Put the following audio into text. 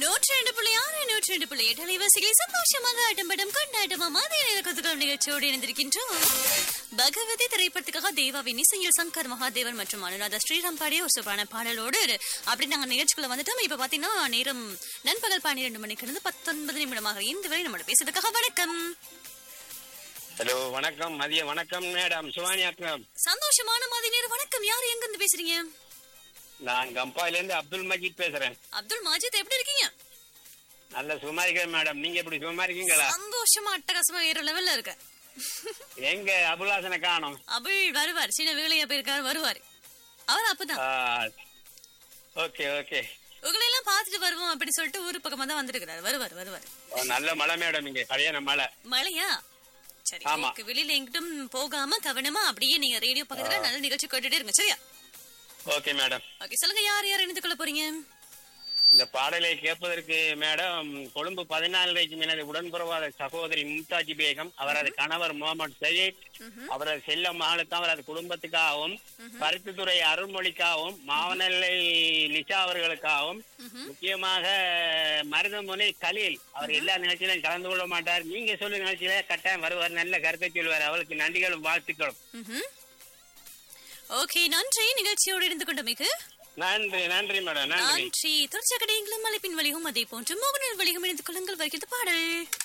நூற்றி ரெண்டு புள்ளி ஆறு நூற்றி ரெண்டு புள்ளி எட்டு அலைவாசிகளை சந்தோஷமாக ஆட்டம்படம் கொண்டாட்டமா அதே நேரத்துக்கான நிகழ்ச்சியோடு இணைந்திருக்கின்றோம் பகவதி திரைப்படத்துக்காக தேவாவின் இசையில் சங்கர் மகாதேவன் மற்றும் அனுராதா ஸ்ரீராம் பாடிய ஒரு சூப்பரான பாடலோடு அப்படி நாங்க நிகழ்ச்சிக்குள்ள வந்துட்டோம் இப்ப பாத்தீங்கன்னா நேரம் நண்பகல் பன்னிரண்டு மணிக்கு இருந்து பத்தொன்பது நிமிடமாக இந்த வரை நம்மளோட பேசுறதுக்காக வணக்கம் ஹலோ வணக்கம் மதிய வணக்கம் மேடம் சிவானி அக்கம் சந்தோஷமான மாதிரி நேரம் வணக்கம் யார் எங்க இருந்து பேசுறீங்க நான் கம்பாயில இருந்து அப்துல் மஜீத் பேசுறேன் அப்துல் மாஜித் எப்படி இருக்கீங்க நல்ல சும்மா இருக்கேன் மேடம் நீங்க எப்படி சும்மா இருக்கீங்களா சந்தோஷமா அட்டகாசமா வேற லெவல்ல இருக்க எங்க அபுல்லாசனை காணோம் அபுல் வருவார் சின்ன வேலையா போயிருக்காரு வருவார் அவர் அப்பதான் ஓகே ஓகே உங்களை எல்லாம் பார்த்துட்டு வருவோம் அப்படின்னு சொல்லிட்டு ஊரு பக்கமா தான் வந்திருக்கிறாரு வருவார் வருவார் நல்ல மழை மேடம் இங்க கல்யாண மழை மழையா சரி ஆமா. ஓகே வெளியில எங்கிட்டும் போகாம கவனமா அப்படியே நீங்க ரேடியோ பக்கத்துல நல்ல நிகழ்ச்சி கேட்டுட்டே இருங்க சரியா ஓகே மேடம் ஓகே சொல்லுங்க யார் யார் இணைந்து கொள்ள போறீங்க இந்த பாடலை கேட்பதற்கு மேடம் கொழும்பு பதினாலரைக்கு எனது உடன்புறவாத சகோதரி மும்தாஜி பேகம் அவரது கணவர் முகமது சயீத் அவரது செல்ல மகளுக்கும் அவரது குடும்பத்துக்காகவும் பருத்தித்துறை அருள்மொழிக்காகவும் மாவனல்லை லிசா அவர்களுக்காகவும் முக்கியமாக மருதமுனை கலீல் அவர் எல்லா நிகழ்ச்சியிலும் கலந்து கொள்ள மாட்டார் நீங்க சொல்லும் நிகழ்ச்சியில கட்டாயம் வருவார் நல்ல கருத்தை சொல்வார் அவளுக்கு நன்றிகளும் வாழ்த்துக்களும் ம்ஹும். ஓகே நன்றி நிகழ்ச்சியோடு இருந்து கொண்டமைக்கு நன்றி நன்றி மேடம் நன்றி நன்றி தொடர்ச்சியாக நீங்களும் அழைப்பின் வழியும் அதே போன்று மோகனின் வழியும் இணைந்து கொள்ளுங்கள் வருகிறது பாடல்